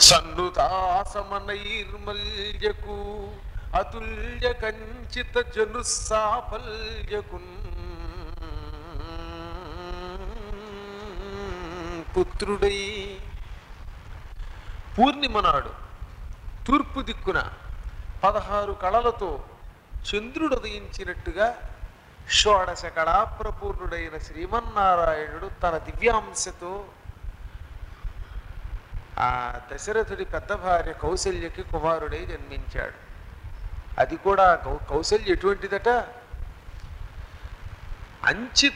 సన్నుతాసమనైర్మల్యకు అతుల్య కంచిత జను సాఫల్యకు పుత్రుడై పూర్ణిమ నాడు తూర్పు దిక్కున పదహారు కళలతో చంద్రుడు ఉదయించినట్టుగా షోడశ కళాప్రపూర్ణుడైన శ్రీమన్నారాయణుడు తన దివ్యాంశతో ఆ దశరథుడి పెద్ద భార్య కౌసల్యకి కుమారుడై జన్మించాడు అది కూడా కౌ- కౌసల్య ఎటువంటిదట అంచిత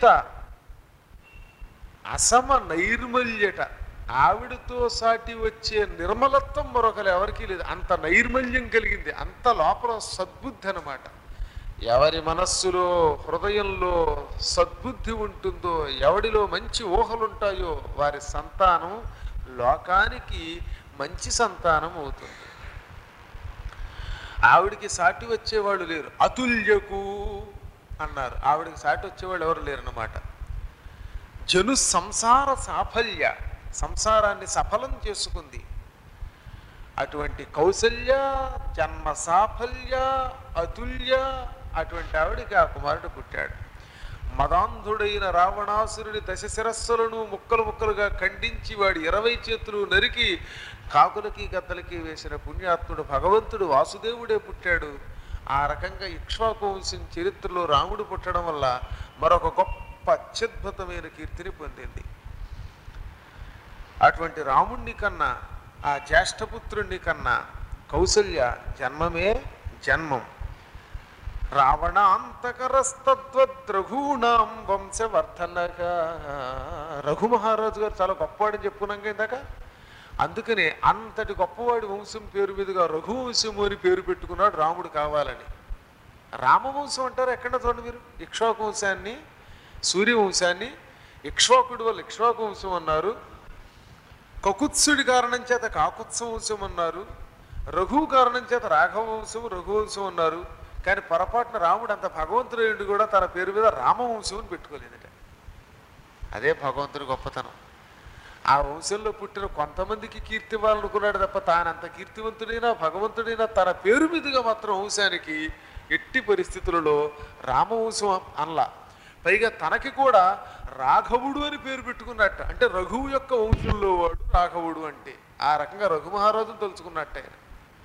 అసమ నైర్మల్యట ఆవిడతో సాటి వచ్చే నిర్మలత్వం మరొకరు ఎవరికీ లేదు అంత నైర్మల్యం కలిగింది అంత లోపల సద్బుద్ధి అనమాట ఎవరి మనస్సులో హృదయంలో సద్బుద్ధి ఉంటుందో ఎవడిలో మంచి ఊహలుంటాయో వారి సంతానం లోకానికి మంచి సంతానం అవుతుంది ఆవిడికి సాటి వచ్చేవాళ్ళు లేరు అతుల్యకు అన్నారు ఆవిడికి సాటి వచ్చేవాళ్ళు ఎవరు లేరు అన్నమాట జను సంసార సాఫల్య సంసారాన్ని సఫలం చేసుకుంది అటువంటి కౌసల్య జన్మ సాఫల్య అతుల్య అటువంటి ఆవిడికి ఆ కుమారుడు పుట్టాడు మదాంధుడైన రావణాసురుని దశ శిరస్సులను ముక్కలు ముక్కలుగా ఖండించి వాడి ఇరవై చేతులు నరికి కాకులకి గద్దలకి వేసిన పుణ్యాత్ముడు భగవంతుడు వాసుదేవుడే పుట్టాడు ఆ రకంగా ఇక్ష్వాకు వంశం చరిత్రలో రాముడు పుట్టడం వల్ల మరొక గొప్ప అత్యద్భుతమైన కీర్తిని పొందింది అటువంటి రాముణ్ణి కన్నా ఆ జ్యేష్ఠపుత్రుణ్ణి కన్నా కౌసల్య జన్మమే జన్మం రావణాంతకరస్తద్వద్రఘూణాం వంశవర్ధనగా రఘు మహారాజు గారు చాలా గొప్పవాడని చెప్పుకున్నాం కదా ఇందాక అందుకనే అంతటి గొప్పవాడి వంశం పేరు మీదుగా రఘువంశము అని పేరు పెట్టుకున్నాడు రాముడు కావాలని రామవంశం అంటారు ఎక్కడ చూడండి మీరు ఇక్ష్వాకు వంశాన్ని సూర్యవంశాన్ని ఇక్ష్వాకుడు వల్ల ఇక్ష్వాకు వంశం అన్నారు కకుత్సుడి కారణం చేత కాకుత్స వంశం అన్నారు రఘు కారణం చేత రాఘవ వంశం రఘువంశం అన్నారు కానీ పొరపాటున రాముడు అంత భగవంతుడు కూడా తన పేరు మీద రామవంశం అని పెట్టుకోలేదట అదే భగవంతుడి గొప్పతనం ఆ వంశంలో పుట్టిన కొంతమందికి కీర్తి ఇవ్వాలనుకున్నాడు తప్ప తానంత కీర్తివంతుడైనా భగవంతుడైనా తన పేరు మీదుగా మాత్రం వంశానికి ఎట్టి పరిస్థితులలో రామవంశం అనలా పైగా తనకి కూడా రాఘవుడు అని పేరు పెట్టుకున్నట్ట అంటే రఘువు యొక్క వంశంలో వాడు రాఘవుడు అంటే ఆ రకంగా రఘు మహారాజును తలుచుకున్నట్ట ఆయన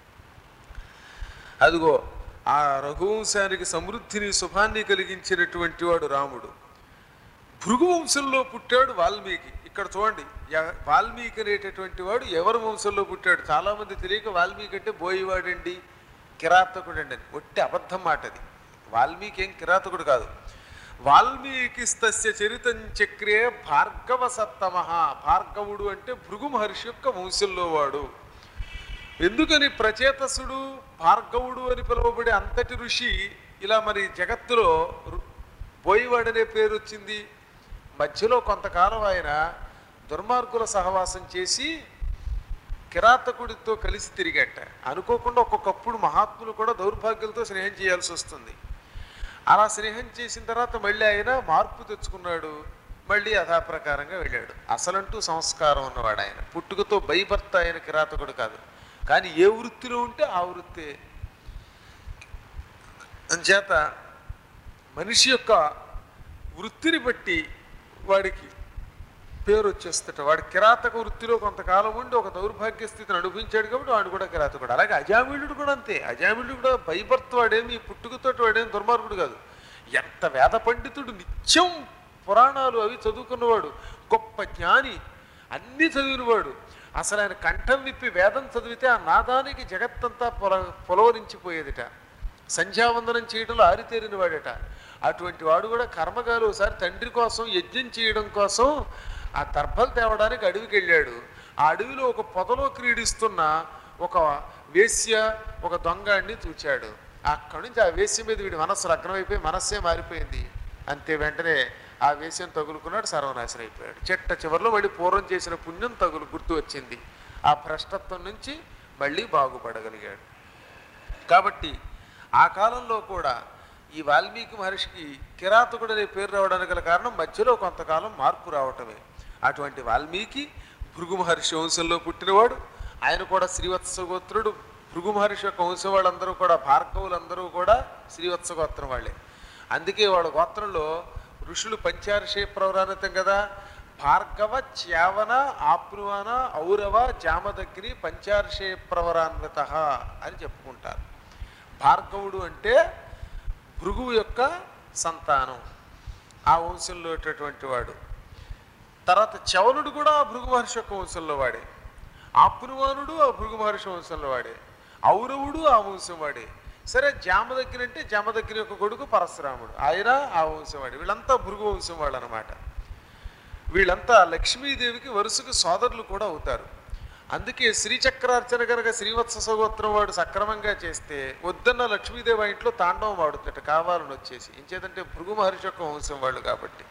అదిగో ఆ రఘువంశానికి సమృద్ధిని శుభాన్ని కలిగించినటువంటి వాడు రాముడు భృగు వంశంలో పుట్టాడు వాల్మీకి ఇక్కడ చూడండి ఎ- వాల్మీకి అనేటటువంటి వాడు ఎవరి వంశంలో పుట్టాడు చాలా మంది తెలియక వాల్మీకి అంటే బోయివాడండి కిరాతకుడండి అని ఒట్టి అబద్ధం మాట అది వాల్మీకి ఏం కిరాతకుడు కాదు వాల్మీకి తస్య చరితం చక్రే భార్గవ సత్తమ భార్గవుడు అంటే భృగు మహర్షి యొక్క వంశంలో వాడు ఎందుకని ప్రచేతసుడు భార్గవుడు అని పిలువబడే అంతటి ఋషి ఇలా మరి జగత్తులో రు- బోయివాడనే పేరు వచ్చింది మధ్యలో కొంతకాలం ఆయన దుర్మార్గుల సహవాసం చేసి కిరాతకుడితో కలిసి తిరిగట అనుకోకుండా ఒక్కొక్కప్పుడు మహాత్ములు కూడా దౌర్భాగ్యులతో స్నేహం చేయాల్సి వస్తుంది అలా స్నేహం చేసిన తర్వాత మళ్ళీ ఆయన మార్పు తెచ్చుకున్నాడు మళ్ళీ యథాప్రకారంగా వెళ్ళాడు అసలంటూ సంస్కారం ఉన్నవాడు ఆయన పుట్టుకతో భయభర్త ఆయన కిరాతకుడు కాదు కానీ ఏ వృత్తిలో ఉంటే ఆ వృత్తే అంచేత మనిషి యొక్క వృత్తిని బట్టి వాడికి పేరు వచ్చేస్తట వాడు కిరాతక వృత్తిలో కొంతకాలం ఉండి ఒక దౌర్భాగ్య స్థితిని అనుభవించాడు కాబట్టి వాడు కూడా కిరాతకుడు అలాగే అజామిళుడు కూడా అంతే అజామిళుడు కూడా భయభర్త వాడేమి పుట్టుకతోటి వాడేమి దుర్మార్గుడు కాదు ఎంత వేద పండితుడు నిత్యం పురాణాలు అవి చదువుకున్నవాడు గొప్ప జ్ఞాని అన్నీ చదివినవాడు అసలు ఆయన కంఠం విప్పి వేదం చదివితే ఆ నాదానికి జగత్తంతా పొల పొలవరించిపోయేదిట సంధ్యావందనం చేయడంలో ఆరితేరిన వాడట అటువంటి వాడు కూడా కర్మగారు ఒకసారి తండ్రి కోసం యజ్ఞం చేయడం కోసం ఆ దర్భలు తేవడానికి అడవికి వెళ్ళాడు ఆ అడవిలో ఒక పొదలో క్రీడిస్తున్న ఒక వేశ్య ఒక దొంగడిని చూచాడు అక్కడి నుంచి ఆ వేశ్య మీద వీడి మనస్సు లగ్నమైపోయి మనస్సే మారిపోయింది అంతే వెంటనే ఆ వేశ్యం తగులుకున్నాడు సర్వనాశనం అయిపోయాడు చెట్ట చివరిలో మళ్ళీ పూర్వం చేసిన పుణ్యం తగులు గుర్తు వచ్చింది ఆ భ్రష్టత్వం నుంచి మళ్ళీ బాగుపడగలిగాడు కాబట్టి ఆ కాలంలో కూడా ఈ వాల్మీకి మహర్షికి కిరాతకుడు అనే పేరు రావడానికి గల కారణం మధ్యలో కొంతకాలం మార్పు రావటమే అటువంటి వాల్మీకి భృగు మహర్షి వంశంలో పుట్టినవాడు ఆయన కూడా శ్రీవత్స గోత్రుడు భృగు మహర్షి యొక్క వంశం వాళ్ళందరూ కూడా భార్గవులందరూ కూడా శ్రీవత్స గోత్రం వాళ్ళే అందుకే వాళ్ళ గోత్రంలో ఋషులు పంచార్షే ప్రవరానితం కదా భార్గవ చ్యావన ఆప్నువాన ఔరవ జామదగ్ని పంచార్షే ప్రవరాన్విత అని చెప్పుకుంటారు భార్గవుడు అంటే భృగువు యొక్క సంతానం ఆ వంశంలో ఉన్నటువంటి వాడు తర్వాత చవనుడు కూడా ఆ భృగు మహర్షి యొక్క వంశంలో వాడే ఆపునువానుడు ఆ భృగు మహర్షి వంశంలో వాడే ఔరవుడు ఆ వంశం వాడే సరే జామదగ్గిరి అంటే జామదగ్గిరి యొక్క కొడుకు పరశురాముడు ఆయన ఆ వంశం వాడే వీళ్ళంతా భృగు వంశం వాళ్ళు అనమాట వీళ్ళంతా లక్ష్మీదేవికి వరుసకు సోదరులు కూడా అవుతారు అందుకే శ్రీచక్రార్చన కనుక శ్రీవత్స సగోత్రం వాడు సక్రమంగా చేస్తే వద్దన్న లక్ష్మీదేవి ఆ ఇంట్లో తాండవం వాడుతుంట కావాలని వచ్చేసి ఇంచేదంటే భృగు మహర్షి యొక్క వంశం వాళ్ళు కాబట్టి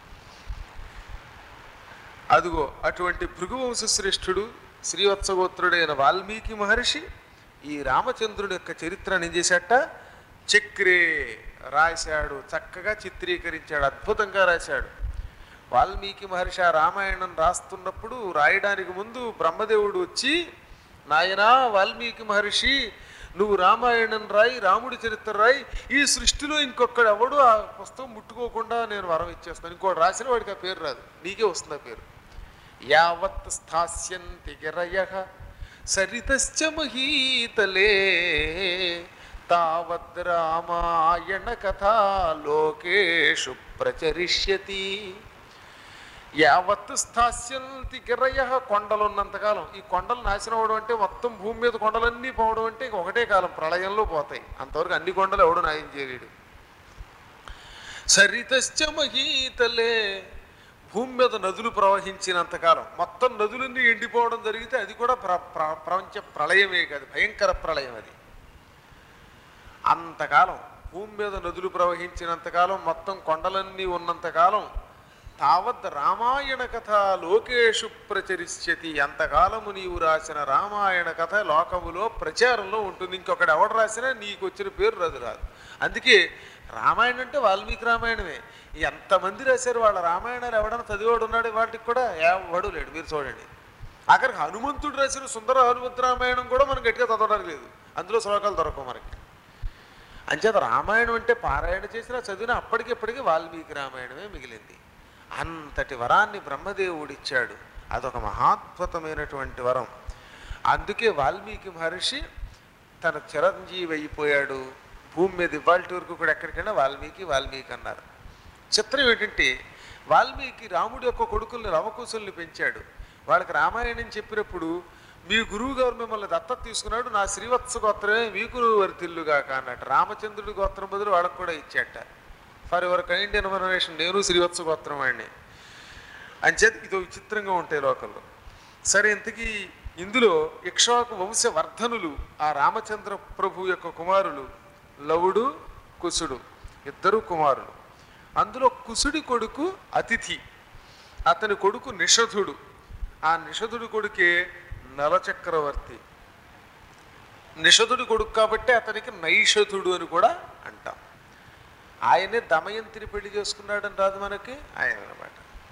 అదిగో అటువంటి భృగువంశ శ్రేష్ఠుడు శ్రీవత్సగోత్రుడైన వాల్మీకి మహర్షి ఈ రామచంద్రుడి యొక్క చరిత్రను ఏం చేశాట చక్రే రాశాడు చక్కగా చిత్రీకరించాడు అద్భుతంగా రాశాడు వాల్మీకి మహర్షి ఆ రామాయణం రాస్తున్నప్పుడు రాయడానికి ముందు బ్రహ్మదేవుడు వచ్చి నాయనా వాల్మీకి మహర్షి నువ్వు రామాయణం రాయి రాముడి చరిత్ర రాయి ఈ సృష్టిలో ఇంకొకడు ఎవడు ఆ పుస్తకం ముట్టుకోకుండా నేను వరం ఇచ్చేస్తాను ఇంకోటి రాసిన వాడికి ఆ పేరు రాదు నీకే వస్తుంది ఆ పేరు యావత్ స్థాస్యంతి గిరయ సరితశ్చ మహీతలే తావద్ రామాయణ కథా లోకేషు ప్రచరిష్యతి యావత్ స్థాస్యంతి గిరయ కొండలు ఉన్నంతకాలం ఈ కొండలు నాశనం అవడం అంటే మొత్తం భూమి మీద కొండలన్నీ పోవడం అంటే ఇంక ఒకటే కాలం ప్రళయంలో పోతాయి అంతవరకు అన్ని కొండలు ఎవడు నాయం చేయలేడు సరితశ్చ మహీతలే భూమి మీద నదులు ప్రవహించినంతకాలం మొత్తం నదులన్నీ ఎండిపోవడం జరిగితే అది కూడా ప్ర ప్ర- ప్రపంచ ప్రళయమే కాదు భయంకర ప్రళయం అది అంతకాలం భూమి మీద నదులు ప్రవహించినంతకాలం మొత్తం కొండలన్నీ ఉన్నంతకాలం తావత్ రామాయణ కథ లోకేషు ప్రచరిష్యతి అంతకాలము నీవు రాసిన రామాయణ కథ లోకములో ప్రచారంలో ఉంటుంది ఇంకొకటి ఎవడు రాసినా నీకు వచ్చిన పేరు రాదు రాదు అందుకే రామాయణం అంటే వాల్మీకి రామాయణమే ఎంతమంది రాశారు వాళ్ళ రామాయణాలు ఎవడన్నా చదివాడు ఉన్నాడు వాటికి కూడా ఎవడు లేడు మీరు చూడండి అక్కడికి హనుమంతుడు రాసిన సుందర హనుమంతు రామాయణం కూడా మనం గట్టిగా చదవడానికి లేదు అందులో శ్లోకాలు దొరకవు మనకి అంచేత రామాయణం అంటే పారాయణ చేసినా చదివినా అప్పటికిప్పటికీ వాల్మీకి రామాయణమే మిగిలింది అంతటి వరాన్ని బ్రహ్మదేవుడిచ్చాడు అదొక మహాద్భుతమైనటువంటి వరం అందుకే వాల్మీకి మహర్షి తన చిరంజీవి అయిపోయాడు భూమి మీద ఇవాళ వరకు కూడా ఎక్కడికైనా వాల్మీకి వాల్మీకి అన్నారు చిత్రం ఏంటంటే వాల్మీకి రాముడి యొక్క కొడుకుల్ని రవకుశుల్ని పెంచాడు వాళ్ళకి రామాయణం చెప్పినప్పుడు మీ గురువు గారు మిమ్మల్ని దత్తత తీసుకున్నాడు నా శ్రీవత్స గోత్రమే మీకు వర్తిల్లుగాక అన్నట్టు రామచంద్రుడి గోత్రం బదులు వాళ్ళకు కూడా ఇచ్చాట ఫర్ యువర్ కైండ్ ఇన్ఫర్మేషన్ నేను శ్రీవత్స గోత్రం వాడిని అంచేత ఇదో విచిత్రంగా ఉంటాయి లోకల్లో సరే ఇంతకీ ఇందులో ఇక్ష్వాకు వంశవర్ధనులు ఆ రామచంద్ర ప్రభు యొక్క కుమారులు లవుడు కుసుడు ఇద్దరు కుమారులు అందులో కుసుడి కొడుకు అతిథి అతని కొడుకు నిషధుడు ఆ నిషధుడి కొడుకే నలచక్రవర్తి నిషధుడి కొడుకు కాబట్టి అతనికి నైషధుడు అని కూడా అంటాం ఆయనే దమయంతిని పెళ్లి చేసుకున్నాడని రాదు మనకి ఆయన అనమాట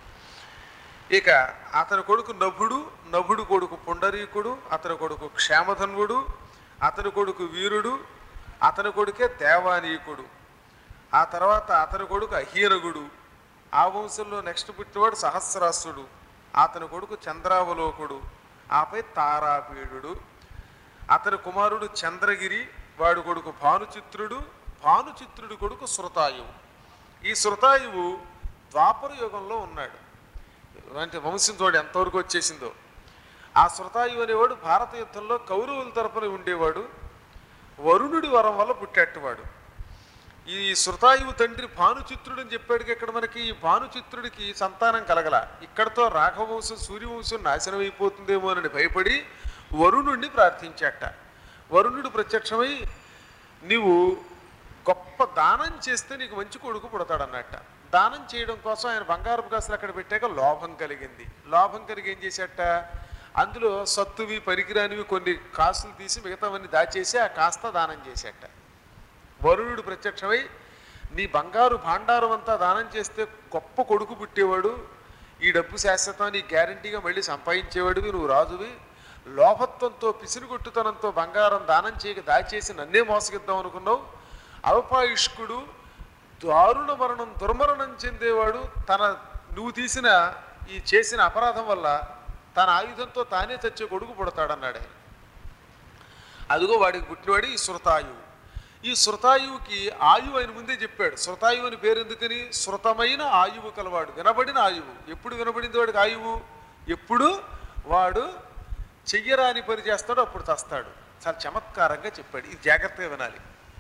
ఇక అతని కొడుకు నభుడు నభుడు కొడుకు పుండరీకుడు అతని కొడుకు క్షేమధన్వుడు అతని కొడుకు వీరుడు అతని కొడుకే దేవానీకుడు ఆ తర్వాత అతని కొడుకు అహీనగుడు ఆ వంశంలో నెక్స్ట్ పుట్టినవాడు సహస్రాసుడు అతని కొడుకు చంద్రావలోకుడు ఆపై తారాపీడుడు అతని కుమారుడు చంద్రగిరి వాడు కొడుకు భానుచిత్రుడు భానుచిత్రుడి కొడుకు శృతాయువు ఈ శృతాయువు ద్వాపర యుగంలో ఉన్నాడు అంటే వంశం తోడు ఎంతవరకు వచ్చేసిందో ఆ శృతాయువు అనేవాడు భారత యుద్ధంలో కౌరవుల తరపున ఉండేవాడు వరుణుడి వరం వల్ల పుట్టేట్టువాడు ఈ శృతాయువు తండ్రి భానుచిత్రుడు అని చెప్పాడు ఇక్కడ మనకి ఈ భానుచిత్రుడికి సంతానం కలగల ఇక్కడతో రాఘవంశం సూర్యవంశం నాశనం అయిపోతుందేమో అని భయపడి వరుణుడిని ప్రార్థించాట వరుణుడు ప్రత్యక్షమై నీవు గొప్ప దానం చేస్తే నీకు మంచి కొడుకు పుడతాడన్నట్ట దానం చేయడం కోసం ఆయన బంగారపు కాసులు అక్కడ పెట్టాక లోభం కలిగింది లోభం కలిగి ఏం చేశాట అందులో సత్తువి పరికిరానివి కొన్ని కాసులు తీసి మిగతావన్నీ దాచేసి ఆ కాస్త దానం చేశాట వరుణుడు ప్రత్యక్షమై నీ బంగారు భాండారం అంతా దానం చేస్తే గొప్ప కొడుకు పుట్టేవాడు ఈ డబ్బు శాశ్వతం నీ గ్యారంటీగా మళ్ళీ సంపాదించేవాడివి నువ్వు రాజువి లోభత్వంతో పిసిరుగొట్టుతనంతో బంగారం దానం చేయక దాచేసి నన్నే మోసగిద్దాం అనుకున్నావు అల్పాయుష్కుడు దారుణ మరణం దుర్మరణం చెందేవాడు తన నువ్వు తీసిన ఈ చేసిన అపరాధం వల్ల తన ఆయుధంతో తానే చచ్చే కొడుకు పుడతాడన్నాడు ఆయన అదిగో వాడికి పుట్టినవాడు ఈ శృతాయువు ఈ శృతాయువుకి ఆయువు ఆయన ముందే చెప్పాడు శృతాయువు అని పేరు ఎందుకని శృతమైన ఆయువు కలవాడు వినబడిన ఆయువు ఎప్పుడు వినబడింది వాడికి ఆయువు ఎప్పుడు వాడు చెయ్యరాని పని చేస్తాడు అప్పుడు చస్తాడు చాలా చమత్కారంగా చెప్పాడు ఇది జాగ్రత్తగా వినాలి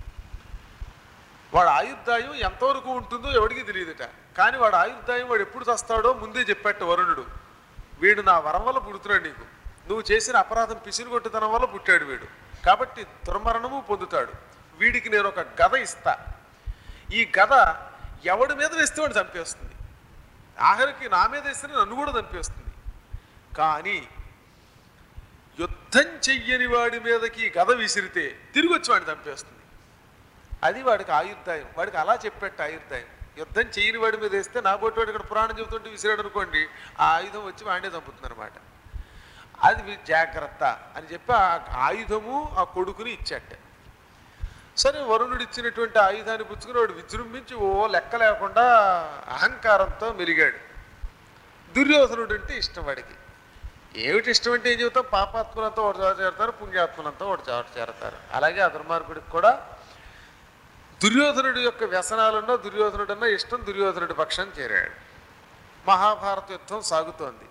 వాడు ఆయుర్దాయం ఎంతవరకు ఉంటుందో ఎవడికి తెలియదుట కానీ వాడు ఆయుర్దాయం వాడు ఎప్పుడు చస్తాడో ముందే చెప్పాడు వరుణుడు వీడు నా వరం వల్ల పుడుతున్నాడు నీకు నువ్వు చేసిన అపరాధం పిసిరుగొట్టుతనం వల్ల పుట్టాడు వీడు కాబట్టి దుర్మరణము పొందుతాడు వీడికి నేను ఒక గద ఇస్తా ఈ గద ఎవడి మీద వేస్తే వాడు చంపేస్తుంది ఆఖరికి నా మీద వేస్తే నన్ను కూడా చంపేస్తుంది కానీ యుద్ధం చెయ్యని వాడి మీదకి ఈ గద విసిరితే తిరిగి వచ్చి వాడిని చంపేస్తుంది అది వాడికి ఆయుర్దాయం వాడికి అలా చెప్పేట ఆయుర్దాయం యుద్ధం చేయని వాడి మీద వేస్తే నా బొట్టు వాడు ఇక్కడ పురాణం చెబుతుంటే విసిరాడు అనుకోండి ఆ ఆయుధం వచ్చి వాడినే చంపుతుంది అనమాట అది మీ జాగ్రత్త అని చెప్పి ఆ ఆయుధము ఆ కొడుకుని ఇచ్చట సరే వరుణుడు ఇచ్చినటువంటి ఆయుధాన్ని పుచ్చుకుని వాడు విజృంభించి ఓ లెక్క లేకుండా అహంకారంతో మెలిగాడు దుర్యోధనుడు అంటే ఇష్టం వాడికి ఏమిటి ఇష్టం అంటే ఏం చెబుతాం పాపాత్మలంతా ఒకటి చోట చేరతారు పుణ్యాత్మలంతా ఒకటి చోట చేరతారు అలాగే ఆ దుర్మార్గుడికి కూడా దుర్యోధనుడి యొక్క వ్యసనాలున్నా దుర్యోధనుడన్నా ఇష్టం దుర్యోధనుడి పక్షం చేరాడు మహాభారత యుద్ధం సాగుతోంది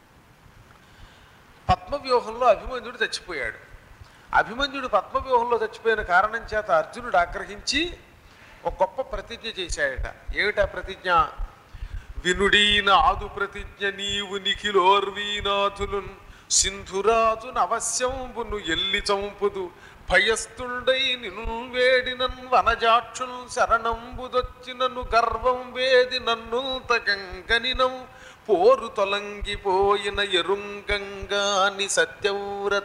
పద్మవ్యూహంలో అభిమన్యుడు చచ్చిపోయాడు అభిమన్యుడు పద్మవ్యూహంలో చచ్చిపోయిన కారణం చేత అర్జునుడు ఆగ్రహించి ఒక గొప్ప ప్రతిజ్ఞ చేశాడట ఏమిటా ప్రతిజ్ఞ వినుడీన ఆదు ప్రతిజ్ఞ నీవు నిఖిలోర్వీనాథులున్ సింధురాజును అవశ్యంబును ఎల్లి చంపుదు భయస్థుండై నిన్ను వేడినన్ వనజాక్షుల్ శరణంబుదొచ్చినను గర్వం వేది నన్ను తగంగనినం పోరు తొలంగిపోయిన ఎరుంగంగాని సత్యవ్రత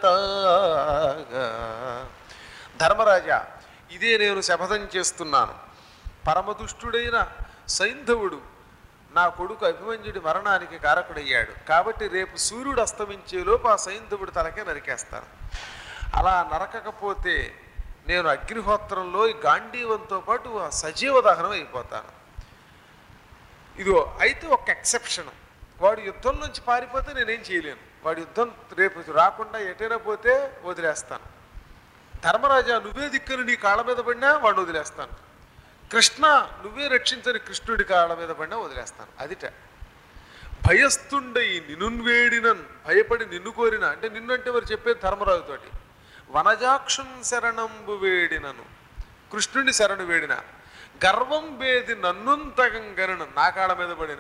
ధర్మరాజా ఇదే నేను శపథం చేస్తున్నాను పరమదుష్టుడైన సైంధవుడు నా కొడుకు అభిమన్యుడి మరణానికి కారకుడయ్యాడు కాబట్టి రేపు సూర్యుడు అస్తమించేలోపు ఆ సైంధవుడి తలకే నరికేస్తాను అలా నరకకపోతే నేను అగ్నిహోత్రంలో ఈ గాంధీవంతో పాటు ఆ సజీవ దహనం అయిపోతాను ఇదిగో అయితే ఒక ఎక్సెప్షన్ వాడు యుద్ధం నుంచి పారిపోతే నేనేం చేయలేను వాడు యుద్ధం రేపు రాకుండా ఎటైనా పోతే వదిలేస్తాను ధర్మరాజా నువ్వే దిక్కును నీ కాళ్ళ మీద పడినా వాడిని వదిలేస్తాను కృష్ణ నువ్వే రక్షించని కృష్ణుడి కాళ్ళ మీద పడినా వదిలేస్తాను అదిట భయస్థుండయి నిన్నువేడినన్ భయపడి నిన్ను కోరిన అంటే నిన్ను అంటే మరి చెప్పేది ధర్మరాజుతోటి వనజాక్షుం శరణంబు వేడినను కృష్ణుని శరణు వేడిన గర్వం వేది నన్నుంతగం గరుణ నా కాళ్ళ మీద పడిన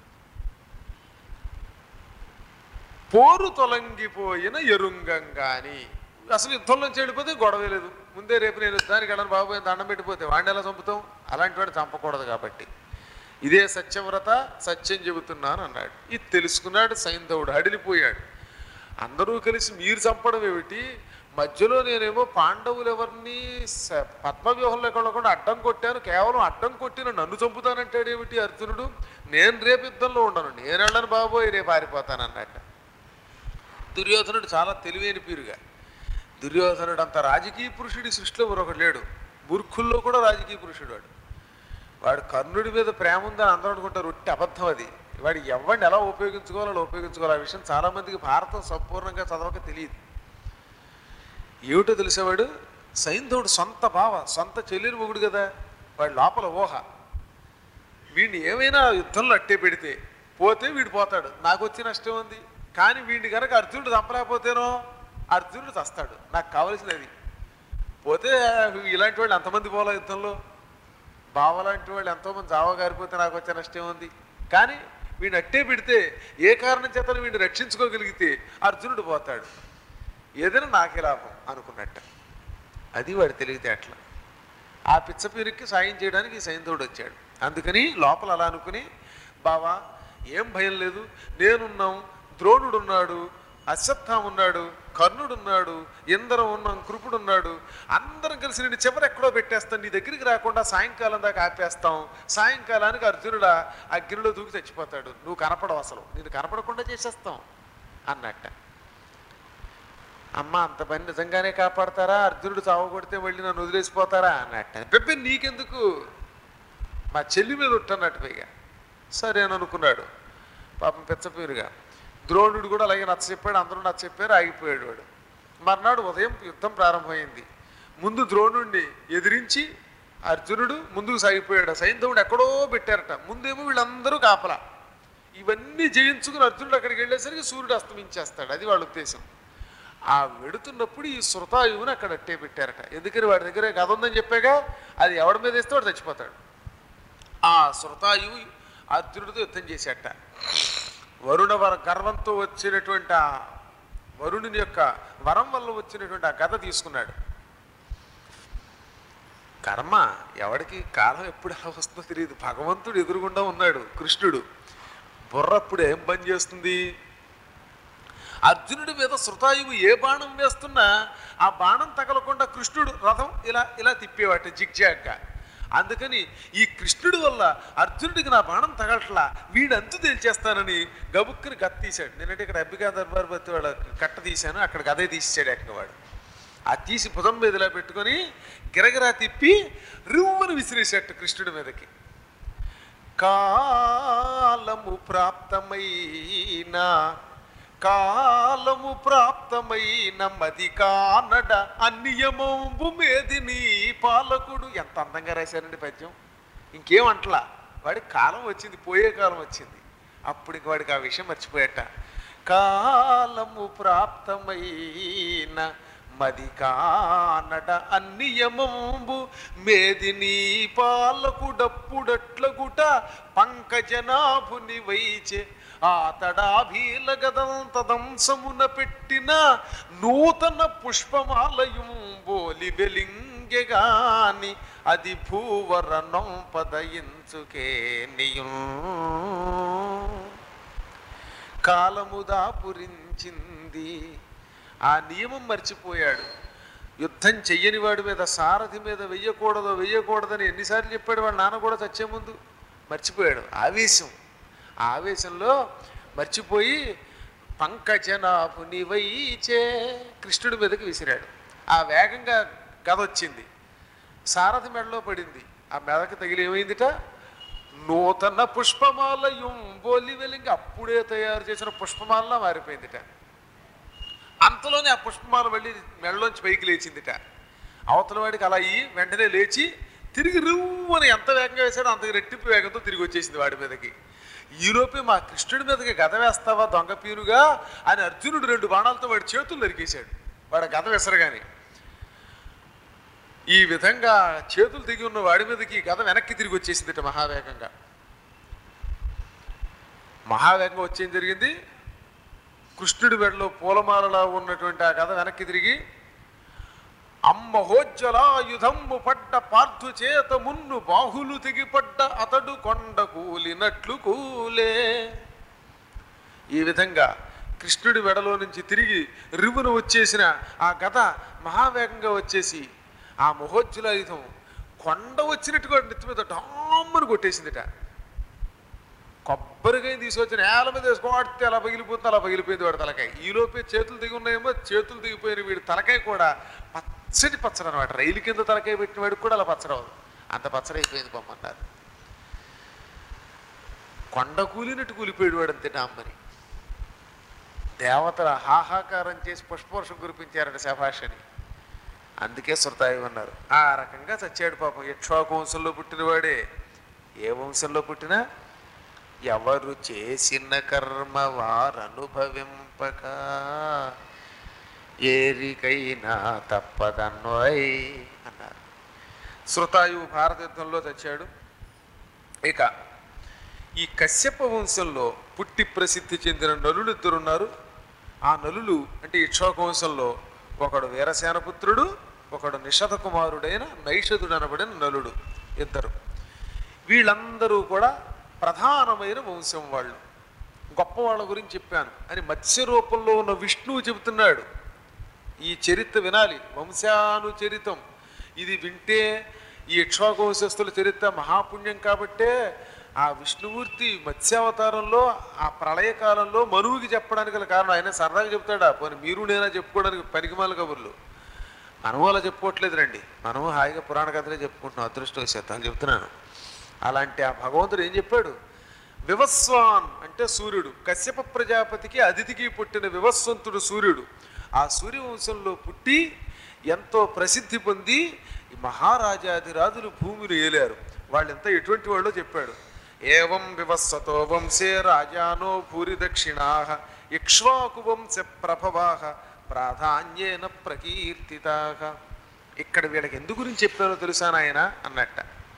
పోరు తొలగిపోయిన ఎరుంగంగాని అసలు యుద్ధంలోంచి వెళ్ళిపోతే గొడవ లేదు ముందే రేపు నేను యుద్ధానికి వెళ్ళను బాబు దండం పెట్టిపోతే వాడిని ఎలా చంపుతాం అలాంటి వాడు చంపకూడదు కాబట్టి ఇదే సత్యవ్రత సత్యం చెబుతున్నాను అన్నాడు ఇది తెలుసుకున్నాడు సైంధవుడు హడిలిపోయాడు అందరూ కలిసి మీరు చంపడం ఏమిటి మధ్యలో నేనేమో పాండవులు ఎవరిని స- పద్మవ్యూహంలో వెళ్ళకుండా అడ్డం కొట్టాను కేవలం అడ్డం కొట్టిన నన్ను చంపుతానంటాడు ఏమిటి అర్జునుడు నేను రేపు యుద్ధంలో ఉండను నేను వెళ్ళను బాబోయ్ రేపు పారిపోతాను అన్నట్టు దుర్యోధనుడు చాలా తెలివైన పీరుగా దుర్యోధనుడు అంత రాజకీయ పురుషుడి సృష్టిలో మరొకడు లేడు మూర్ఖుల్లో కూడా రాజకీయ పురుషుడు వాడు వాడు కర్ణుడి మీద ప్రేమ ఉందని అందరూ అనుకుంటారు ఒట్టి అబద్ధం అది వాడు ఎవరిని ఎలా ఉపయోగించుకోవాలో అలా ఉపయోగించుకోవాలి ఆ విషయం చాలామందికి భారతం సంపూర్ణంగా చదవక తెలియదు ఏమిటో తెలిసేవాడు సైంధవుడు సొంత బావ సొంత చెల్లిని మొగుడు కదా వాడి లోపల ఊహ వీడిని ఏమైనా యుద్ధంలో అట్టే పెడితే పోతే వీడు పోతాడు నాకు వచ్చి నష్టం ఉంది కానీ వీడిని కనుక అర్జునుడు చంపలేకపోతేనో అర్జునుడు చస్తాడు నాకు కావలసినది పోతే ఇలాంటి వాళ్ళు ఎంతమంది పోలా యుద్ధంలో బావలాంటి వాళ్ళు ఎంతోమంది జావ గారిపోతే నాకు వచ్చే నష్టం ఉంది కానీ వీడిని అట్టే పెడితే ఏ కారణం చేత వీడిని రక్షించుకోగలిగితే అర్జునుడు పోతాడు ఏదైనా నాకే లాభం అనుకున్నట్ట అది వాడి తెలివితేటలు ఆ పిచ్చపీరికి సాయం చేయడానికి ఈ సైంధవుడు వచ్చాడు అందుకని లోపల అలా అనుకుని బావా ఏం భయం లేదు నేనున్నాం ద్రోణుడు ఉన్నాడు అశ్వత్థామ ఉన్నాడు కర్ణుడు ఉన్నాడు ఇందరం ఉన్నాం కృపుడు ఉన్నాడు అందరం కలిసి నేను చివరి ఎక్కడో పెట్టేస్తాం నీ దగ్గరికి రాకుండా సాయంకాలం దాకా ఆపేస్తాం సాయంకాలానికి అర్జునుడు ఆ అగ్నిలో దూకి చచ్చిపోతాడు నువ్వు కనపడవు అసలు నేను కనపడకుండా చేసేస్తాం అన్నట్ట అమ్మ అంత పని నిజంగానే కాపాడతారా అర్జునుడు చావ కొడితే మళ్ళీ నన్ను వదిలేసిపోతారా అన్నట్టు పెప్పి నీకెందుకు మా చెల్లి మీద ఉట్టన్నట్టు పైగా సరే అని అనుకున్నాడు పాపం పెచ్చపేరుగా ద్రోణుడు కూడా అలాగే నచ్చ చెప్పాడు అందరూ నచ్చ చెప్పారు ఆగిపోయాడు వాడు మర్నాడు ఉదయం యుద్ధం ప్రారంభమైంది ముందు ద్రోణుడిని ఎదిరించి అర్జునుడు ముందుకు సాగిపోయాడు సైంధవుడు ఎక్కడో పెట్టారట ముందేమో వీళ్ళందరూ కాపలా ఇవన్నీ జయించుకుని అర్జునుడు అక్కడికి వెళ్ళేసరికి సూర్యుడు అస్తమించేస్తాడు అది వాళ్ళ ఉద్దేశం ఆ వెడుతున్నప్పుడు ఈ శృతాయువుని అక్కడ అట్టే పెట్టారట ఎందుకని వాడి దగ్గర గద ఉందని చెప్పాగా అది ఎవడి మీద వేస్తే వాడు చచ్చిపోతాడు ఆ శృతాయువు అర్జునుడితో యుద్ధం చేశాట వరుణ వర గర్వంతో వచ్చినటువంటి ఆ వరుణుని యొక్క వరం వల్ల వచ్చినటువంటి ఆ గద తీసుకున్నాడు కర్మ ఎవడికి కాలం ఎప్పుడు ఎలా వస్తుందో తెలియదు భగవంతుడు ఎదురుగుండా ఉన్నాడు కృష్ణుడు బుర్రప్పుడు ఏం పని చేస్తుంది అర్జునుడి మీద శృతాయువు ఏ బాణం వేస్తున్నా ఆ బాణం తగలకుండా కృష్ణుడు రథం ఇలా ఇలా తిప్పేవాట జిగ్జాగ్గా అందుకని ఈ కృష్ణుడి వల్ల అర్జునుడికి నా బాణం తగలట్లా వీడు అంతు తేల్చేస్తానని గబుక్కుని గత తీశాడు నేనంటే ఇక్కడ అబ్బికా దర్బార్ బతి వాళ్ళ కట్ట తీశాను అక్కడ గదే తీసాడు ఏకంగా వాడు ఆ తీసి భుజం మీద ఇలా పెట్టుకొని గిరగిరా తిప్పి రువ్వని విసిరేసేట కృష్ణుడి మీదకి కాలము ప్రాప్తమైన కాలము ప్రాప్తమైన మది కానడ అన్నియమంబు మేదిని పాలకుడు ఎంత అందంగా రాశారండి పద్యం ఇంకేం అంటలా వాడికి కాలం వచ్చింది పోయే కాలం వచ్చింది అప్పుడు ఇంక వాడికి ఆ విషయం మర్చిపోయట కాలము ప్రాప్తమైన మది కానడ అన్నియమంబు మేదిని పాలకుడప్పుడట్లగుట పంకజనాభుని వైచే ఆతడాభీలగదంతదంసమున పెట్టిన నూతన పుష్పమాలయం బోలి వెలింగెగాని అది భూవర నొంపదయించుకే కాలము దాపురించింది ఆ నియమం మర్చిపోయాడు యుద్ధం చెయ్యని వాడి మీద సారథి మీద వెయ్యకూడదు వెయ్యకూడదని ఎన్నిసార్లు చెప్పాడు వాడు నాన్న కూడా చచ్చే ముందు మర్చిపోయాడు ఆవేశం ఆ ఆవేశంలో మర్చిపోయి పంకజనాభుని వైచే కృష్ణుడి మీదకి విసిరాడు ఆ వేగంగా గద వచ్చింది సారథి మెడలో పడింది ఆ మెదకి తగిలి ఏమైందిట నూతన పుష్పమాలయం బోలి వెలింగి అప్పుడే తయారు చేసిన పుష్పమాలలా మారిపోయిందిట అంతలోనే ఆ పుష్పమాల వెళ్ళి మెడలోంచి పైకి లేచిందిట అవతల వాడికి అలా అయ్యి వెంటనే లేచి తిరిగి రువ్వని ఎంత వేగంగా వేశాడో అంత రెట్టింపు వేగంతో తిరిగి వచ్చేసింది వాడి మీదకి ఈలోపే మా కృష్ణుడి మీదకి గద వేస్తావా దొంగ పీరుగా అని అర్జునుడు రెండు బాణాలతో వాడి చేతులు నరికేశాడు వాడు గద విసరగాని ఈ విధంగా చేతులు దిగి ఉన్న వాడి మీదకి గద వెనక్కి తిరిగి వచ్చేసిందిట మహావేగంగా మహావేగంగా వచ్చేం జరిగింది కృష్ణుడి మెడలో పూలమాలలా ఉన్నటువంటి ఆ కథ వెనక్కి తిరిగి అమ్మహోజ్జలాయుధంబు పడ్డ పార్థు చేత మున్ను బాహులు తెగిపడ్డ అతడు కొండ కూలినట్లు కూలే ఈ విధంగా కృష్ణుడి మెడలో నుంచి తిరిగి రివును వచ్చేసిన ఆ గద మహావేగంగా వచ్చేసి ఆ మహోజ్జలాయుధం కొండ వచ్చినట్టుగా నెత్తి మీద డామ్మని కొట్టేసిందిట కొబ్బరికాయ తీసుకొచ్చి నేల మీద వేసుకోడితే అలా పగిలిపోతుంది అలా పగిలిపోయింది వాడి తలకాయ ఈ లోపే చేతులు దిగి ఉన్నాయేమో చేతులు దిగిపోయిన వీడి తలకాయ కూడా పచ్చడి పచ్చడి అనమాట రైలు కింద తలకాయ పెట్టిన వాడికి కూడా అలా పచ్చడవదు అంత పచ్చడి అయిపోయింది పొమ్మన్నారు కొండ కూలినట్టు కూలిపోయాడు వాడు అంతే అమ్మని దేవతల హాహాకారం చేసి పుష్పవర్షం కురిపించారట శభాష్ అని అందుకే శృతాయి ఉన్నారు ఆ రకంగా చచ్చాడు పాపం యక్షాకు వంశంలో పుట్టినవాడే ఏ వంశంలో పుట్టినా ఎవరు చేసిన కర్మ వారనుభవింపక ఏరికైనా తప్పదన్వయ్ అన్నారు శృతాయువు భారత యుద్ధంలో చచ్చాడు ఇక ఈ కశ్యప వంశంలో పుట్టి ప్రసిద్ధి చెందిన నలులు ఇద్దరున్నారు ఆ నలులు అంటే ఇక్షోక వంశంలో ఒకడు వీరసేనపుత్రుడు ఒకడు నిషధ కుమారుడైన నైషధుడు అనబడిన నలుడు ఇద్దరు వీళ్ళందరూ కూడా ప్రధానమైన వంశం వాళ్ళు గొప్ప వాళ్ళ గురించి చెప్పాను అని మత్స్య రూపంలో ఉన్న విష్ణువు చెబుతున్నాడు ఈ చరిత్ర వినాలి వంశానుచరితం ఇది వింటే ఈ ఇక్ష్వాకు వంశస్థుల చరిత్ర మహాపుణ్యం కాబట్టే ఆ విష్ణుమూర్తి మత్స్యావతారంలో ఆ ప్రళయకాలంలో మనువుకి చెప్పడానికి గల కారణం ఆయన సరదాగా చెప్తాడా పోనీ మీరు నేనా చెప్పుకోవడానికి పనికిమాల కబుర్లు మనము అలా చెప్పుకోవట్లేదు రండి మనము హాయిగా పురాణ కథలే చెప్పుకుంటున్నాం అదృష్టవశాత్తు చెప్తున్నాను అలాంటి ఆ భగవంతుడు ఏం చెప్పాడు వివస్వాన్ అంటే సూర్యుడు కశ్యప ప్రజాపతికి అతిథికి పుట్టిన వివస్వంతుడు సూర్యుడు ఆ సూర్యవంశంలో పుట్టి ఎంతో ప్రసిద్ధి పొంది ఈ మహారాజాదిరాజులు భూమిని ఏలారు వాళ్ళంతా ఎటువంటి వాళ్ళో చెప్పాడు ఏవం వివస్వతో వంశే రాజానో భూరి దక్షిణా ఇక్ష్వాకు వంశ ప్రభవాహ ప్రాధాన్యేన ప్రకీర్తితాః ఇక్కడ వీళ్ళకి ఎందు గురించి చెప్పారో తెలుసా నాయన అన్నట్ట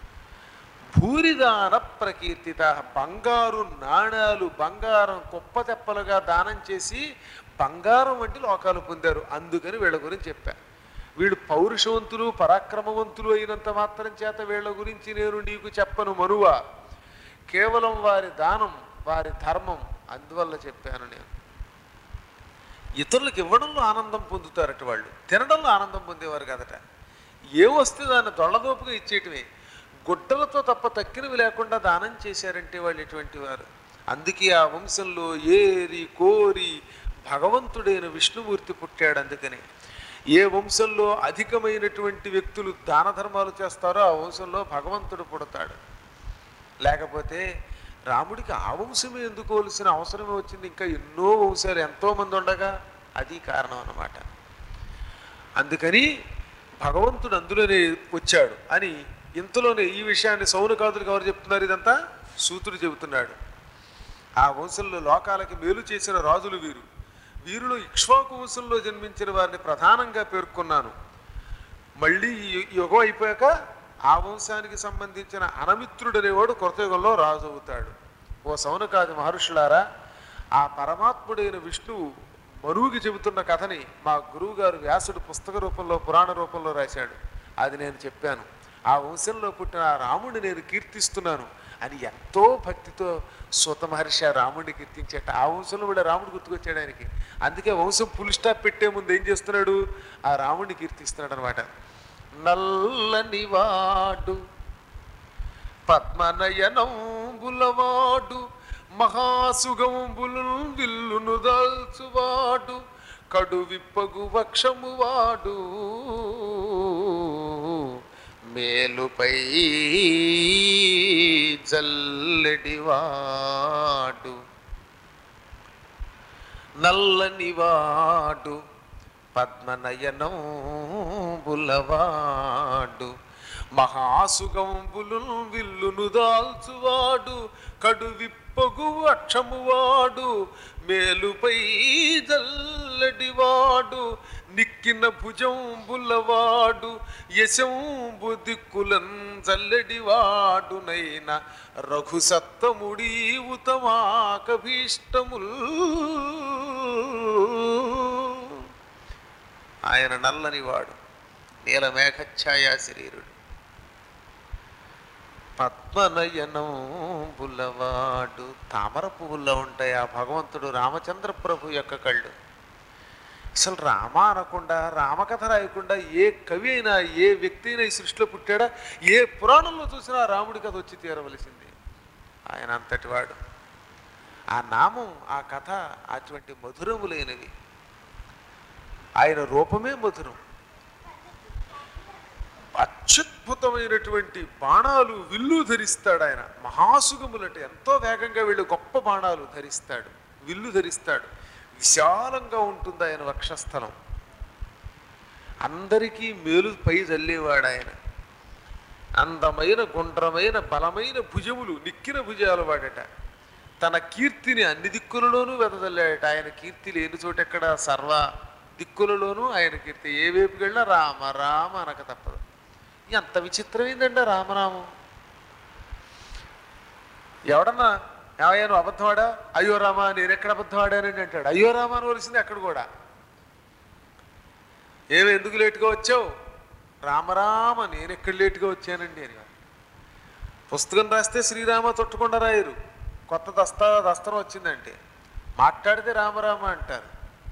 భూరిదాన ప్రకీర్తిత బంగారు నాణాలు బంగారం కుప్ప తెప్పలుగా దానం చేసి బంగారం వంటి లోకాలు పొందారు అందుకని వీళ్ళ గురించి చెప్పా వీళ్ళు పౌరుషవంతులు పరాక్రమవంతులు అయినంత మాత్రం చేత వీళ్ళ గురించి నేను నీకు చెప్పను మనువా కేవలం వారి దానం వారి ధర్మం అందువల్ల చెప్పాను నేను ఇతరులకు ఇవ్వడంలో ఆనందం పొందుతారట వాళ్ళు తినడంలో ఆనందం పొందేవారు కదట ఏ వస్తే దాన్ని దొళ్ళదోపుగా ఇచ్చేయటమే గుడ్డలతో తప్ప తక్కినవి లేకుండా దానం చేశారంటే వాళ్ళు ఎటువంటి వారు అందుకే ఆ వంశంలో ఏరి కోరి భగవంతుడైన విష్ణుమూర్తి పుట్టాడు అందుకని ఏ వంశంలో అధికమైనటువంటి వ్యక్తులు దాన ధర్మాలు చేస్తారో ఆ వంశంలో భగవంతుడు పుడతాడు లేకపోతే రాముడికి ఆ వంశమే ఎందుకోవలసిన అవసరమే వచ్చింది ఇంకా ఎన్నో వంశాలు ఎంతో మంది ఉండగా అది కారణం అన్నమాట అందుకని భగవంతుడు అందులోనే వచ్చాడు అని ఇంతలోనే ఈ విషయాన్ని సౌనకాదులకు ఎవరు చెప్తున్నారు ఇదంతా సూతుడు చెబుతున్నాడు ఆ వంశంలో లోకాలకి మేలు చేసిన రాజులు వీరు వీరిలో ఇక్ష్వాకు వంశంలో జన్మించిన వారిని ప్రధానంగా పేర్కొన్నాను మళ్ళీ ఈ యుగం అయిపోయాక ఆ వంశానికి సంబంధించిన అనమిత్రుడు అనేవాడు కృతయుగంలో రాజు అవుతాడు ఓ సౌనకాది మహర్షులారా ఆ పరమాత్ముడైన విష్ణువు మరువుకి చెబుతున్న కథని మా గురువుగారు వ్యాసుడు పుస్తక రూపంలో పురాణ రూపంలో రాశాడు అది నేను చెప్పాను ఆ వంశంలో పుట్టిన ఆ రాముడిని నేను కీర్తిస్తున్నాను అని ఎంతో భక్తితో సూత మహర్షి ఆ రాముడిని కీర్తించేట ఆ వంశంలో కూడా రాముడు గుర్తుకొచ్చాడు ఆయనకి అందుకే వంశం ఫుల్ స్టాప్ పెట్టే ముందు ఏం చేస్తున్నాడు ఆ రాముడిని కీర్తిస్తున్నాడు అనమాట నల్లని వాడు పద్మనయనంబులవాడు మహాసుగంబులు విల్లును దాల్చువాడు కడు విప్పగు వక్షము వాడు మేలుపై జల్లెడివాడు నల్లనివాడు పద్మనయనం బులవాడు మహాసుగంబులు విల్లును దాల్చువాడు కడు విప్పగు అక్షమువాడు మేలుపై జల్లడివాడు నిక్కిన భుజంబులవాడు యశంబు దిక్కులన్ జల్లడివాడునైన రఘుసత్తముడి ఉతమాకభీష్టముల్ ఆయన నల్లనివాడు నీలమేఘఛాయా శరీరుడు పద్మనయనం బుల్లవాడు తామర పువ్వుల్లో ఉంటాయి ఆ భగవంతుడు రామచంద్ర ప్రభు యొక్క కళ్ళు అసలు రామ అనకుండా రామకథ రాయకుండా ఏ కవి అయినా ఏ వ్యక్తి అయినా ఈ సృష్టిలో పుట్టాడా ఏ పురాణంలో చూసినా రాముడి కథ వచ్చి తీరవలసింది ఆయన అంతటి వాడు ఆ నామం ఆ కథ అటువంటి మధురములైనవి ఆయన రూపమే మధురం అత్యద్భుతమైనటువంటి బాణాలు విల్లు ధరిస్తాడు ఆయన మహాసుగములంటే ఎంతో వేగంగా వీళ్ళు గొప్ప బాణాలు ధరిస్తాడు విల్లు ధరిస్తాడు విశాలంగా ఉంటుంది ఆయన వక్షస్థలం అందరికీ మేలు పై జల్లేవాడు ఆయన అందమైన గుండ్రమైన బలమైన భుజములు నిక్కిన భుజాలు వాడట తన కీర్తిని అన్ని దిక్కులలోనూ వెదజల్లాడట ఆయన కీర్తి లేని చోట ఎక్కడ సర్వ దిక్కులలోనూ ఆయన కీర్తి ఏ వైపుకి వెళ్ళినా రామ రామ అనక తప్పదు ఎంత విచిత్రమైందండి ఆ రామనామం ఎవడన్నా ఏమయ్యా నువ్వు అబద్ధమాడా అయ్యో రామా నేను ఎక్కడ అబద్ధం ఆడానండి అంటాడు అయ్యో రామా అనవలసింది అక్కడ కూడా ఏమి ఎందుకు లేటుగా వచ్చావు రామరామ నేను ఎక్కడ లేటుగా వచ్చానండి అని పుస్తకం రాస్తే శ్రీరామ తొట్టకుండా రాయరు కొత్త దస్తా దస్తరం వచ్చిందంటే మాట్లాడితే రామరామ అంటారు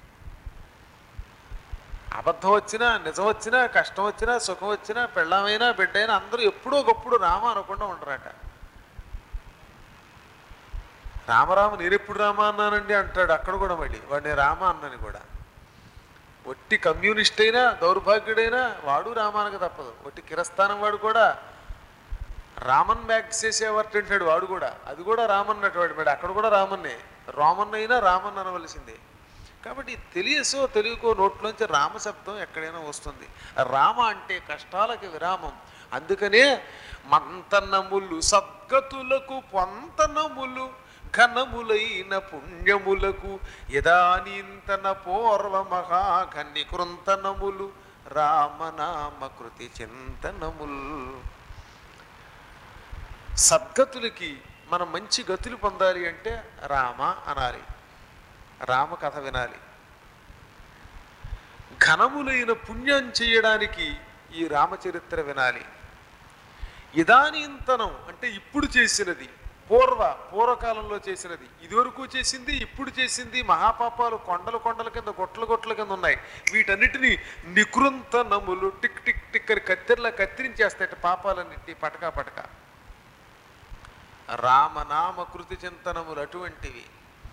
అబద్ధం వచ్చినా నిజం వచ్చినా కష్టం వచ్చినా సుఖం వచ్చినా పెళ్ళమైనా బిడ్డైనా అందరూ ఎప్పుడో ఒకప్పుడు రామ అనకుండా ఉండరట రామరామ నేను ఎప్పుడు రామ అన్నానండి అంటాడు అక్కడ కూడా మళ్ళీ వాడు నేను రామ అన్నాను కూడా ఒట్టి కమ్యూనిస్ట్ అయినా దౌర్భాగ్యుడైనా వాడు రామానక తప్పదు ఒట్టి కిరస్థానం వాడు కూడా రామన్ బ్యాగ్స్ చేసేవారు అంటాడు వాడు కూడా అది కూడా రామన్నట్టు వాడు మరి అక్కడ కూడా రామన్నే రామన్ అయినా రామన్ అనవలసిందే కాబట్టి తెలియసో తెలియకో నోట్లోంచి రామ శబ్దం ఎక్కడైనా వస్తుంది రామ అంటే కష్టాలకి విరామం అందుకనే మంతనములు సద్గతులకు పొంతనములు ఘనములైన పుణ్యములకు యదానీంతన పూర్వ మహాఘని కృంతనములు రామనామ కృతి చింతనముల్ సద్గతులకి మనం మంచి గతులు పొందాలి అంటే రామ అనాలి రామ కథ వినాలి ఘనములైన పుణ్యం చేయడానికి ఈ రామచరిత్ర వినాలి ఇదానీంతనం అంటే ఇప్పుడు చేసినది పూర్వ పూర్వకాలంలో చేసినది ఇదివరకు చేసింది ఇప్పుడు చేసింది మహాపాపాలు కొండల కొండల కింద గొట్ల గొట్ల కింద ఉన్నాయి వీటన్నిటిని నికృంతనములు టిక్ టిక్ టిక్ అని కత్తెరలా కత్తిరించేస్తాయి పాపాలన్నింటి పటకా పటకా రామనామ కృతి చింతనములు అటువంటివి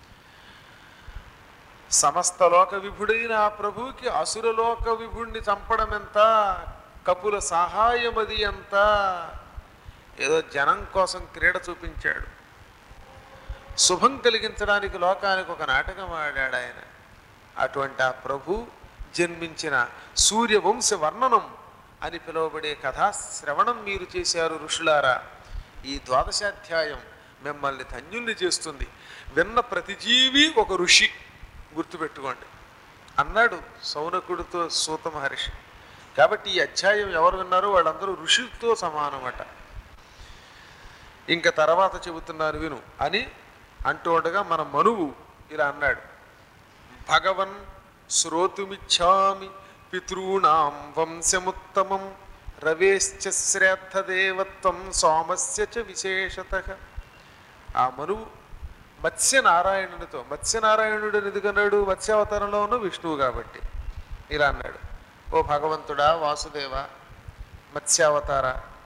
సమస్త లోక విభుడైన ఆ ప్రభువుకి అసురలోక విభుడిని చంపడం ఎంత కపుల సహాయమది ఎంత ఏదో జనం కోసం క్రీడ చూపించాడు శుభం కలిగించడానికి లోకానికి ఒక నాటకం ఆడాడు ఆయన అటువంటి ఆ ప్రభు జన్మించిన సూర్యవంశ వర్ణనం అని పిలువబడే కథా శ్రవణం మీరు చేశారు ఋషులారా ఈ ద్వాదశాధ్యాయం మిమ్మల్ని ధన్యుల్ని చేస్తుంది విన్న ప్రతి జీవి ఒక ఋషి గుర్తుపెట్టుకోండి అన్నాడు సౌనకుడితో సూత మహర్షి కాబట్టి ఈ అధ్యాయం ఎవరు విన్నారో వాళ్ళందరూ ఋషులతో సమానమట ఇంకా తర్వాత చెబుతున్నాను విను అని అంటూ ఉండగా మన మనువు ఇలా అన్నాడు భగవన్ శ్రోతుమిచ్చామి పితॄణాం వంశముత్తమం రవేశ్చ శ్రాద్ధదేవత్వం సోమస్య చ విశేషత ఆ మనువు మత్స్యనారాయణునితో మత్స్యనారాయణుడు ఎందుకన్నాడు మత్స్యావతారంలో ఉన్న విష్ణువు కాబట్టి ఇలా అన్నాడు ఓ భగవంతుడా వాసుదేవ మత్స్యావతార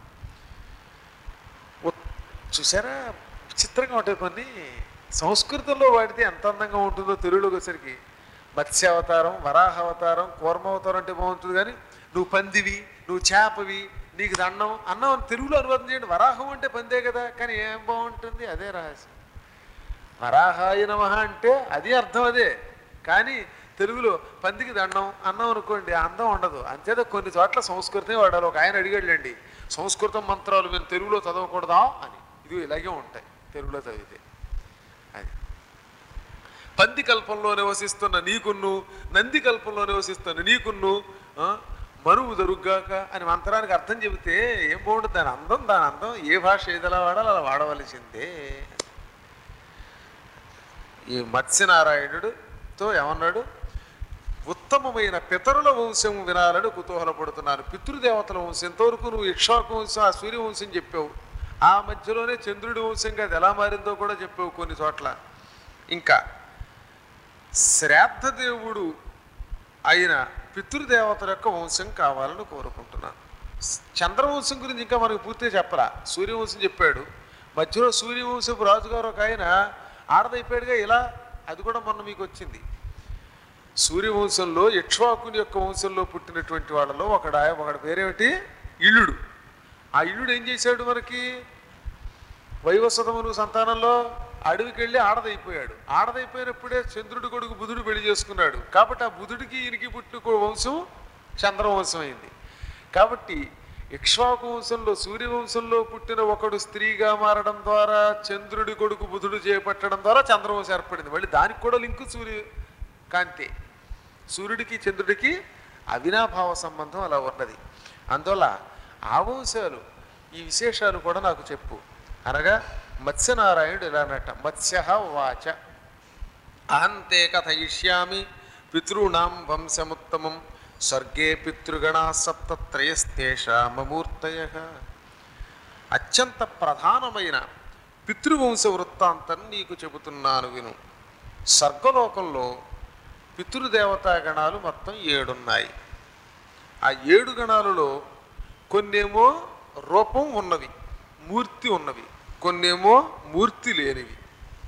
ఉత్- చూసారా విచిత్రంగా ఉంటాయి కొన్ని సంస్కృతంలో వాడితే ఎంత అందంగా ఉంటుందో తెలుగులోకి వచ్చరికి మత్స్యావతారం వరాహావతారం కూర్మావతారం అంటే బాగుంటుంది కానీ నువ్వు పందివి నువ్వు చేపవి నీకు దండం అన్నం అని తెలుగులో అనువాదం చేయండి వరాహం అంటే పందే కదా కానీ ఏం బాగుంటుంది అదే రహస్యం వరాహాయ నమ అంటే అది అర్థం అదే కానీ తెలుగులో పందికి దండం అన్నం అనుకోండి ఆ అందం ఉండదు అంతేత కొన్ని చోట్ల సంస్కృతం వాడాలి ఒక ఆయన అడిగాడులేండి సంస్కృతం మంత్రాలు మీరు తెలుగులో చదవకూడదా అని ఇది ఇలాగే ఉంటాయి తెలుగులో చదివితే అది పంది కల్పంలో నివసిస్తున్న నీకున్ను నంది కల్పంలో నివసిస్తున్న నీకున్ను ఆ, మనువు దొరుగ్గాక అని మంత్రానికి అర్థం చెబితే ఏం బాగుంటుంది దాని అందం దాని అందం ఏ భాష ఏదలా వాడాలో అలా వాడవలసిందే ఈ మత్స్యనారాయణుడుతో ఏమన్నాడు ఉత్తమమైన పితరుల వంశం వినాలని కుతూహలపడుతున్నాను పితృదేవతల వంశం ఎంతవరకు నువ్వు ఇక్షాకు వంశం ఆ సూర్యవంశం చెప్పావు ఆ మధ్యలోనే చంద్రుడి వంశంగా అది ఎలా మారిందో కూడా చెప్పావు కొన్ని చోట్ల ఇంకా శ్రాద్ధదేవుడు అయిన పితృదేవతల యొక్క వంశం కావాలని కోరుకుంటున్నాను చంద్రవంశం గురించి ఇంకా మనకు పూర్తిగా చెప్పరా సూర్యవంశం చెప్పాడు మధ్యలో సూర్యవంశపు రాజుగారు ఒక ఆయన ఆడదైపోయాడుగా ఇలా అది కూడా మొన్న మీకు వచ్చింది సూర్యవంశంలో ఇక్ష్వాకుని యొక్క వంశంలో పుట్టినటువంటి వాళ్ళలో ఒకడు ఆయ- ఒకడు పేరేమిటి ఇల్లుడు ఆ ఇల్లుడు ఏం చేశాడు మనకి వైవస్వతమును సంతానంలో అడవికి వెళ్ళి ఆడదైపోయాడు ఆడదైపోయినప్పుడే చంద్రుడి కొడుకు బుధుడు పెళ్లి చేసుకున్నాడు కాబట్టి ఆ బుధుడికి ఈయనకి పుట్టిన కొ- వంశం చంద్రవంశం అయింది కాబట్టి ఇక్ష్వాకు వంశంలో సూర్యవంశంలో పుట్టిన ఒకడు స్త్రీగా మారడం ద్వారా చంద్రుడి కొడుకు బుధుడు చేపట్టడం ద్వారా చంద్రవంశం ఏర్పడింది మళ్ళీ దానికి కూడా లింకు సూర్య కాంతి సూర్యుడికి చంద్రుడికి అవినాభావ సంబంధం అలా ఉన్నది అందువల్ల ఆ వంశాలు ఈ విశేషాలు కూడా నాకు చెప్పు అనగా మత్స్యనారాయణుడు ఇలా అన్నట్ట మత్స్య వాచ అహంతే కథయిష్యామి పితॄణాం వంశముత్తమం స్వర్గే పితృగణా సప్తత్రయస్తేషామూర్తయ అత్యంత ప్రధానమైన పితృవంశ వృత్తాంతం నీకు చెబుతున్నాను విను స్వర్గలోకంలో పితృదేవతా గణాలు మొత్తం ఏడున్నాయి ఆ ఏడు గణాలలో కొన్నేమో రూపం ఉన్నవి మూర్తి ఉన్నవి కొన్నేమో మూర్తి లేనివి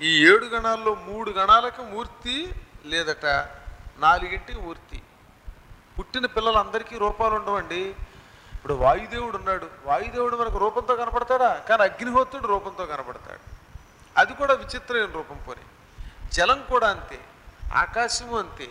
ఈ ఏడు గణాల్లో మూడు గణాలకు మూర్తి లేదట నాలుగింటికి మూర్తి పుట్టిన పిల్లలందరికీ రూపాలు ఉండవండి ఇప్పుడు వాయుదేవుడు ఉన్నాడు వాయుదేవుడు మనకు రూపంతో కనపడతాడా కానీ అగ్నిహోత్రుడు రూపంతో కనపడతాడు అది కూడా విచిత్రమైన రూపం పోని జలం కూడా అంతే ఆకాశము అంతే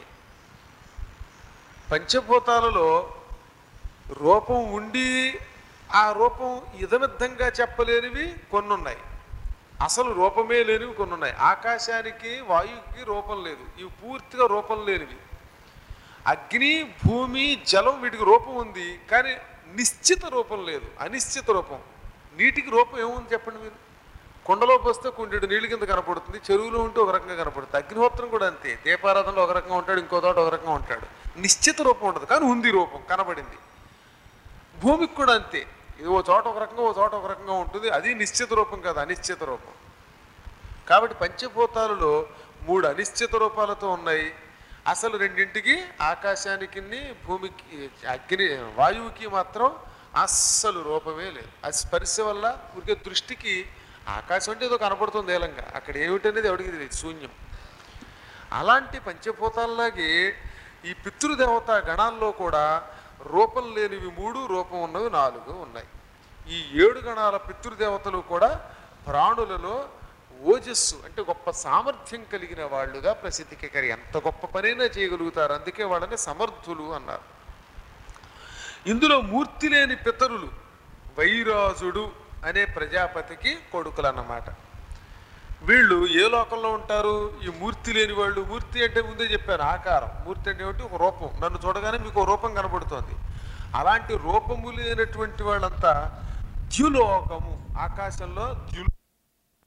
పంచభూతాలలో రూపం ఉండి ఆ రూపం ఇదమిద్దంగా చెప్పలేనివి కొన్ని ఉన్నాయి అసలు రూపమే లేనివి కొన్ని ఉన్నాయి ఆకాశానికి వాయువుకి రూపం లేదు ఇవి పూర్తిగా రూపం లేనివి అగ్ని భూమి జలం వీటికి రూపం ఉంది కానీ నిశ్చిత రూపం లేదు అనిశ్చిత రూపం నీటికి రూపం ఏముంది చెప్పండి మీరు కొండలో పోస్తే కుండెడు నీళ్ళ కింద కనపడుతుంది చెరువులో ఉంటే ఒక రకంగా కనపడుతుంది అగ్నిహోత్రం కూడా అంతే దీపారాధనలో ఒక రకంగా ఉంటాడు ఇంకో తోట ఒక రకంగా ఉంటాడు నిశ్చిత రూపం ఉండదు కానీ ఉంది రూపం కనబడింది భూమికి కూడా అంతే ఇది ఓ చోట ఒక రకంగా ఓ చోట ఒక రకంగా ఉంటుంది అది నిశ్చిత రూపం కాదు అనిశ్చిత రూపం కాబట్టి పంచభూతాలలో మూడు అనిశ్చిత రూపాలతో ఉన్నాయి అసలు రెండింటికి ఆకాశానికి భూమికి అగ్ని వాయువుకి మాత్రం అస్సలు రూపమే లేదు అది స్పర్శ వల్ల ఊరికే దృష్టికి ఆకాశం అంటే ఏదో కనపడుతుంది ఏలంగా అక్కడ ఏమిటనేది ఎవడికి తెలియదు శూన్యం అలాంటి పంచభూతాల్లాగే ఈ పితృదేవత గణాల్లో కూడా రూపం లేనివి మూడు రూపం ఉన్నవి నాలుగు ఉన్నాయి ఈ ఏడు గణాల పితృదేవతలు కూడా ప్రాణులలో ఓజస్సు అంటే గొప్ప సామర్థ్యం కలిగిన వాళ్ళుగా ప్రసిద్ధికి ఎక్కారు ఎంత గొప్ప పనైనా చేయగలుగుతారు అందుకే వాళ్ళని సమర్థులు అన్నారు ఇందులో మూర్తి లేని పితరులు వైరాజుడు అనే ప్రజాపతికి కొడుకులు అన్నమాట వీళ్ళు ఏ లోకంలో ఉంటారు ఈ మూర్తి లేని వాళ్ళు మూర్తి అంటే ముందే చెప్పాను ఆకారం మూర్తి అంటే ఏమిటి ఒక రూపం నన్ను చూడగానే మీకు ఒక రూపం కనబడుతోంది అలాంటి రూపము లేనటువంటి వాళ్ళంతా ద్యులోకము ఆకాశంలో ద్యు